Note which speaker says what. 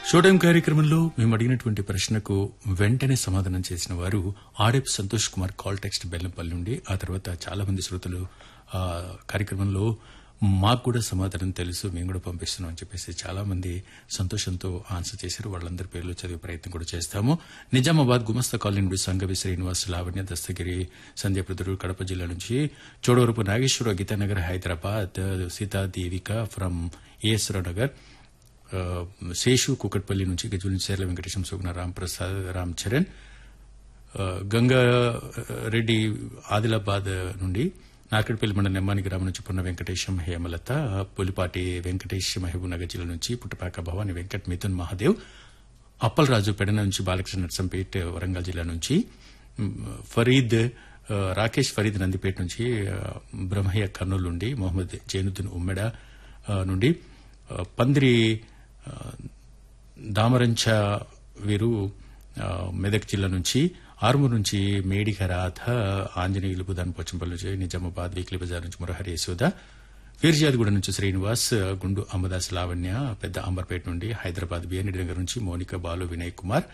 Speaker 1: show time కార్యక్రమంలో మేము అడిగినటువంటి ప్రశ్నకు వెంటనే సమాధానం చేసిన వారు R F Santosh Kumar call text Bellampalli నుండి ఆ తర్వాత చాలా మంది శ్రోతలు ఆ కార్యక్రమంలో మాకు కూడా సమాధానం తెలుసు మేము కూడా పంపిస్తున్నాం అని చెప్పేసి చాలా మంది సంతోషంతో ఆన్సర్ చేశారు వాళ్ళందరి పేర్లు చదివే ప్రయత్నం కూడా చేస్తాము నిజామాబాద్ గుమస్తా కాలనీ నుండి సంగవి శ్రీనివాస్ లావణ్య దస్తగిరి సంధ్యప్రదుడు కడప జిల్లా నుంచి చోడవరపు నాగేశ్వర గీతానగర్ హైదరాబాద్ సీతా దేవిక ఫ్రమ్ ఏఎస్రావు నగర్ ఆ, శేషు కుకట్పల్లి నుంచి గజుల నుంచి సేర్ల వెంకటేశం సుగుణ రామ్ ప్రసాద్ రామ్ చరణ్ ఆ, గంగా రెడ్డి ఆదిలాబాద్ నుండి నార్కడ్పల్లి మండలం నెమ్మాని గ్రామం నుంచి పున్న వెంకటేశం హేమలత పులిపాటి వెంకటేష్ మహబూబ్ నగర్ జిల్లా నుంచి పుట్టపాక భవాని వెంకట్ మిథున్ మహాదేవ్ అప్పలరాజు పెడన నుంచి బాలకృష్ణ నర్సంపేట్ వరంగల్ జిల్లా నుంచి మ్, ఫరీద్ ఆ, రాకేష్ ఫరీద్ నందిపేట నుంచి ఆ, బ్రహ్మయ్య కర్నూలు నుండి మొహమ్మద్ జైనుద్దీన్ ఉమ్మెడ ఆ, నుండి ఆ, పందిరి ఆ, దామరంచ వీరు ఆ, మెదక్ జిల్లా నుంచి ఆర్మూర్ నుంచి మేడిక రాధ ఆంజనేయులు బుధాన్ పోచంపల్లి నుంచి నిజామాబాద్ వీక్లీ బజార్ నుంచి మురహరి యశోద ఫీర్జాదిగూడ నుంచి శ్రీనివాస్ గుండు అమ్మదాస్ లావణ్య పెద్ద అంబర్పేట నుండి హైదరాబాద్ బిఎన్డి నగర్ నుంచి మౌనిక బాలు వినయ్ కుమార్